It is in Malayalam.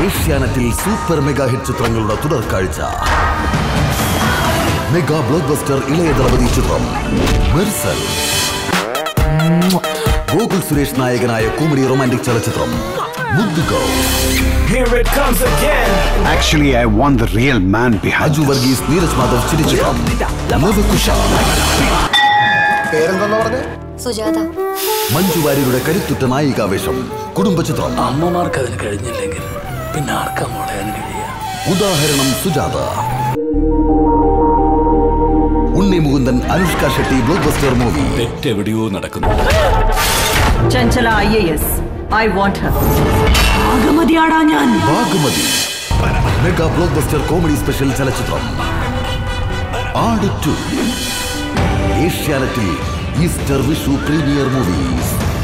ഏഷ്യാനെറ്റിൽ സൂപ്പർ മെഗാ ഹിറ്റ് ചിത്രങ്ങളുടെ തുടർക്കാഴ്ച മെഗാ ബ്ലോക്ക് ബസ്റ്റർ ഇളയ ദളപതി ചിത്രം മെർസൽ ഗോകുൽ സുരേഷ് നായകനായ കോമഡി റൊമാന്റിക് ചലച്ചിത്രം മുദ്ദുഗോ Here it comes again. Actually, I want the real man behind Aju this. Varghese Neeraj Madhav ചിരിച്ചിത്രം ലവകുശ പേരെന്താ പറഞ്ഞേ സുജാത മഞ്ജു വാര്യരുടെ കരുത്തുറ്റ നായികാവേശം കുടുംബചിത്രം അമ്മമാർക്ക് അതിന് കഴിഞ്ഞില്ലെങ്കിൽ പിന്നെ ആർക്കാ മോളെ അതിന് കഴിയുക ഉദാഹരണം Sujatha Unni Mukundan Anushka Shetty blockbuster movie തെറ്റെവിടെയോ നടക്കുന്നു Chanchala I A S I want her ആകമതിയാടാ ഞാൻ Bhaagamathie mega blockbuster comedy special ചലച്ചിത്രം ആട് ടു ഏഷ്യാനെറ്റിൽ ഈസ്റ്റർ വിഷു പ്രീമിയർ മൂവീസ്